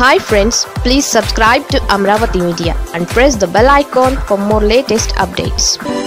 hi friends please subscribe to Amaravati media and press the bell icon for more latest updates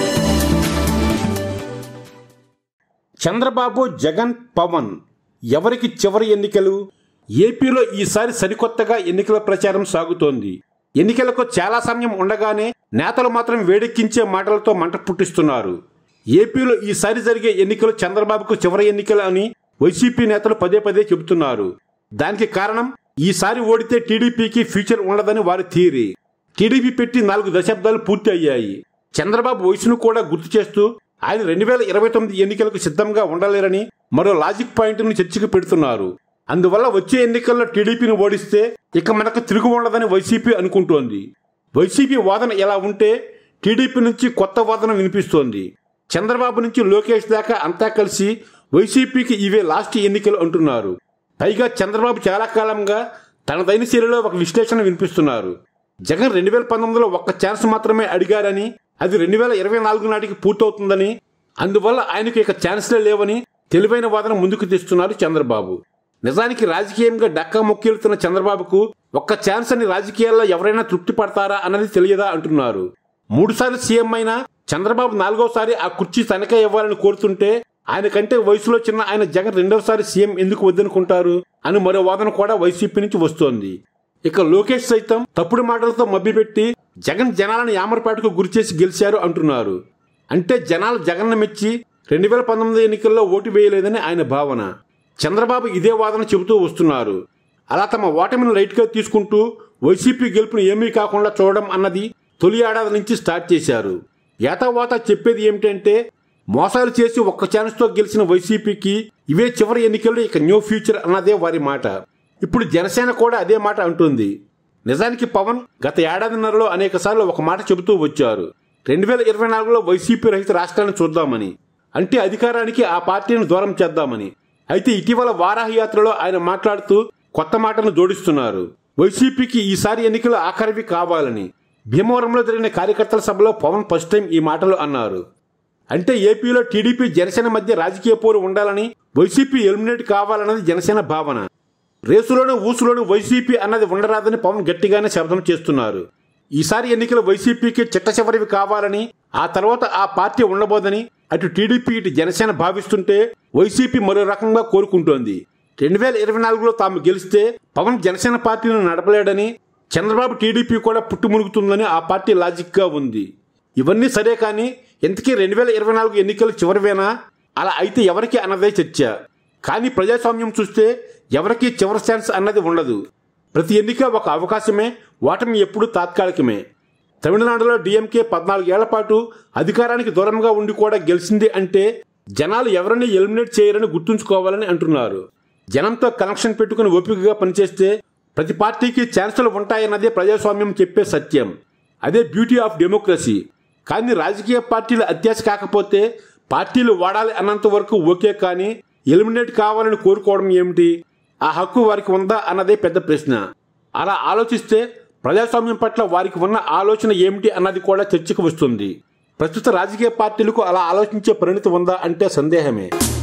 Chandrababu Jagan Pawan ఎవరికి చివరి ఎన్నికలు ఏపీలో ఈసారి సరికొత్తగా ఎన్నికల ప్రచారం సాగుతోంది ఎన్నికలకు చాలా సమయం ఉండగానే నేతలు మాత్రం వేడెక్కించే మాటలతో మంట పుట్టిస్తున్నారు ఏపీలో ఈసారి జరిగే ఎన్నికలు చంద్రబాబుకు చివరి ఎన్నికలు అని వైసీపీ నేతలు పదే పదే చెబుతున్నారు దానికి కారణం ఈసారి ఓడితే టీడీపీకి ఫ్యూచర్ ఉండదని వారి థియరీ టీడీపీ పెట్టి నాలుగు దశాబ్దాలు పూర్తి అయ్యాయి చంద్రబాబు వయసును కూడా గుర్తు చేస్తూ ఆయన రెండు వేల ఇరవై తొమ్మిది ఎన్నికలకు సిద్ధంగా ఉండలేరని మరో లాజిక్ పాయింట్ను చర్చకు పెడుతున్నారు అందువల్ల వచ్చే ఎన్నికల్లో టీడీపీని ఓడిస్తే ఇక మనకు తిరుగు ఉండదని వైసీపీ అనుకుంటోంది వైసీపీ వాదన ఎలా ఉంటే టీడీపీ నుంచి కొత్త వాదన వినిపిస్తోంది చంద్రబాబు నుంచి లోకేష్ దాకా అంతా కలిసి వైసీపీకి ఇవే లాస్ట్ ఎన్నికలు అంటున్నారు పైగా చంద్రబాబు చాలా కాలంగా తనదైన శైలిలో ఒక విశ్లేషణ వినిపిస్తున్నారు జగన్ రెండు వేల పంతొమ్మిదిలో ఒక్క ఛాన్స్ మాత్రమే అడిగారని అది రెండు వేల ఇరవై నాలుగు నాటికి పూర్తవుతుందని అందువల్ల ఆయనకు ఇక ఛాన్స్లే లేవని తెలివైన వాదన ముందుకు తెస్తున్నారు చంద్రబాబు నిజానికి రాజకీయంగా డక్కా మొక్కిలుతున్న చంద్రబాబుకు ఒక్క ఛాన్స్ అని రాజకీయాల్లో ఎవరైనా తృప్తి పడతారా అన్నది తెలియదా అంటున్నారు మూడుసార్లు సీఎం అయినా చంద్రబాబు నాలుగోసారి ఆ కుర్చీ తనకే ఇవ్వాలని కోరుతుంటే ఆయన కంటే వయసులో చిన్న ఆయన జగన్ రెండవసారి సీఎం ఎందుకు వద్దనుకుంటారు అని మరో వాదన కూడా వైసీపీ నుంచి వస్తోంది ఇక లోకేష్ సైతం తప్పుడు మాటలతో మభ్యపెట్టి జగన్ జనాలను యామరపాటుకు గురిచేసి గెలిచారు అంటున్నారు అంటే జనాలు జగన్ను మెచ్చి రెండు వేల పంతొమ్మిది ఎన్నికల్లో ఓటు వేయలేదని ఆయన భావన చంద్రబాబు ఇదే వాదన చెబుతూ వస్తున్నారు అలా తమ ఓటమిని లైట్గా తీసుకుంటూ వైసీపీ గెలుపును ఏమీ కాకుండా చూడడం అన్నది తొలి ఏడాది నుంచి స్టార్ట్ చేశారు ఏతావాత చెప్పేది ఏమిటంటే మోసాలు చేసి ఒక్క ఛాన్స్తో గెలిచిన వైసీపీకి ఇవే చివరి ఎన్నికల్లో ఇక న్యూ ఫ్యూచర్ అన్నదే వారి మాట ఇప్పుడు జనసేన కూడా అదే మాట అంటుంది నిజానికి పవన్ గత ఏడాదిన్నరలో అనేక ఒక మాట చెబుతూ వచ్చారు రెండు వేల ఇరవై నాలుగులో వైసీపీ రహిత రాష్ట్రాన్ని చూద్దామని అంటే అధికారానికి ఆ పార్టీని దూరం చేద్దామని అయితే ఇటీవల వారాహి యాత్రలో ఆయన మాట్లాడుతూ కొత్త మాటను జోడిస్తున్నారు వైసీపీకి ఈసారి ఎన్నికలు ఆఖరివి కావాలని భీమవరంలో జరిగిన కార్యకర్తల సభలో పవన్ ఫస్ట్ టైం ఈ మాటలు అన్నారు అంటే ఏపీలో టీడీపీ జనసేన మధ్య రాజకీయ పోరు ఉండాలని వైసీపీ ఎలిమినేట్ కావాలన్నది జనసేన భావన రేసులోను ఊసులోను వైసీపీ అన్నది ఉండరాదని పవన్ గట్టిగానే శబ్దం చేస్తున్నారు ఈసారి ఎన్నికలు వైసీపీకి చిట్ట చివరివి కావాలని ఆ తర్వాత ఆ పార్టీ ఉండబోదని అటు టీడీపీ ఇటు జనసేన భావిస్తుంటే వైసీపీ మరో రకంగా కోరుకుంటోంది రెండు వేల ఇరవై నాలుగులో తాము గెలిస్తే పవన్ జనసేన పార్టీని నడపలేడని చంద్రబాబు టీడీపీ కూడా పుట్టుమునుగుతుందని ఆ పార్టీ లాజిక్గా ఉంది ఇవన్నీ సరే కానీ ఇంతకీ రెండు వేల ఇరవై నాలుగు ఎన్నికలు చివరివేనా అలా అయితే ఎవరికి అన్నదే చర్చ కానీ ప్రజాస్వామ్యం చూస్తే ఎవరికి చివరి ఛాన్స్ అన్నది ఉండదు ప్రతి ఎన్నిక ఒక అవకాశమే ఓటమి ఎప్పుడూ తాత్కాలికమే తమిళనాడులో డిఎంకే పద్నాలుగేళ్ల పాటు అధికారానికి దూరంగా ఉండి కూడా గెలిచింది అంటే జనాలు ఎవరిని ఎలిమినేట్ చేయరని గుర్తుంచుకోవాలని అంటున్నారు జనంతో కనెక్షన్ పెట్టుకుని ఓపికగా పనిచేస్తే ప్రతి పార్టీకి ఛాన్సులు ఉంటాయన్నదే ప్రజాస్వామ్యం చెప్పే సత్యం అదే బ్యూటీ ఆఫ్ డెమోక్రసీ కానీ రాజకీయ పార్టీలు అత్యాశ కాకపోతే పార్టీలు వాడాలి అన్నంత వరకు ఓకే కానీ ఎలిమినేట్ కావాలని కోరుకోవడం ఏమిటి ఆ హక్కు వారికి ఉందా అన్నదే పెద్ద ప్రశ్న అలా ఆలోచిస్తే ప్రజాస్వామ్యం పట్ల వారికి ఉన్న ఆలోచన ఏమిటి అన్నది కూడా చర్చకు వస్తుంది ప్రస్తుత రాజకీయ పార్టీలకు అలా ఆలోచించే పరిణితి ఉందా అంటే సందేహమే